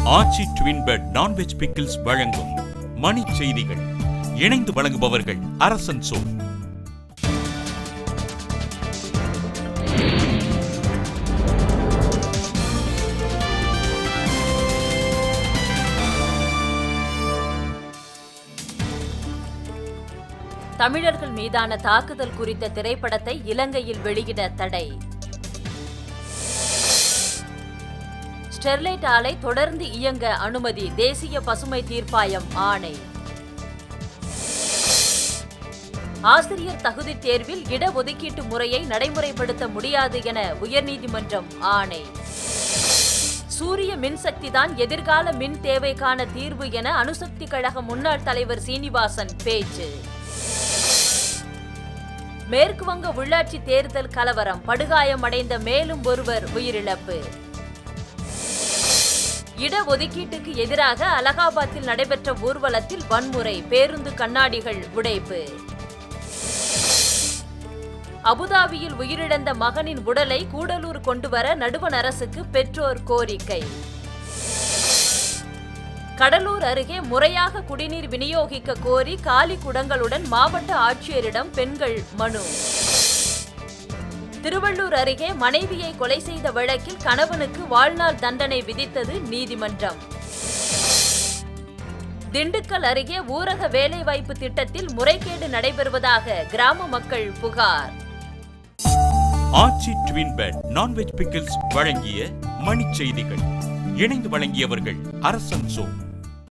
ஆச்சி twin pet non veg pickles வழங்கும் மணி செய்திகள் இணைந்து வழங்குபவர்கள் அரசன் சோ தமிழர்கள் மீதான தாக்குதல் குறித்த திரைப்படத்தை இலங்கையில் வெளியிட தடை ஸ்டெர்லைட் ஆலை தொடர்ந்து இயங்க அனுமதி தேசிய பசுமை தீர்ப்பாயம் ஆணை ஆசிரியர் தகுதித் தேர்வில் இடஒதுக்கீட்டு முறையை நடைமுறைப்படுத்த முடியாது என உயர்நீதிமன்றம் ஆணை சூரிய மின்சக்திதான் எதிர்கால மின் தேவைக்கான தீர்வு என அணுசக்தி கழக முன்னாள் தலைவர் சீனிவாசன் பேச்சு மேற்கு வங்க உள்ளாட்சி தேர்தல் கலவரம் படுகாயமடைந்த மேலும் ஒருவர் உயிரிழப்பு இடஒதுக்கீட்டுக்கு எதிராக அலகாபாத்தில் நடைபெற்ற ஊர்வலத்தில் வன்முறை பேருந்து கண்ணாடிகள் உடைப்பு அபுதாபியில் உயிரிழந்த மகனின் உடலை கூடலூர் கொண்டுவர நடுவண் அரசுக்கு பெற்றோர் கோரிக்கை கடலூர் அருகே முறையாக குடிநீர் விநியோகிக்க கோரி காலி குடங்களுடன் மாவட்ட ஆட்சியரிடம் பெண்கள் மனு திருவள்ளூர் அருகே மனைவியை கொலை செய்த வழக்கில் கணவனுக்கு வாழ்நாள் தண்டனை விதித்தது நீதிமன்றம் திண்டுக்கல் அருகே ஊரக வேலைவாய்ப்பு திட்டத்தில் முறைகேடு நடைபெறுவதாக கிராம மக்கள் புகார் Aachi twin pet non veg pickles வழங்கிய மணி செய்திகள் இணைந்து வழங்கியவர்கள் அரசன் சோ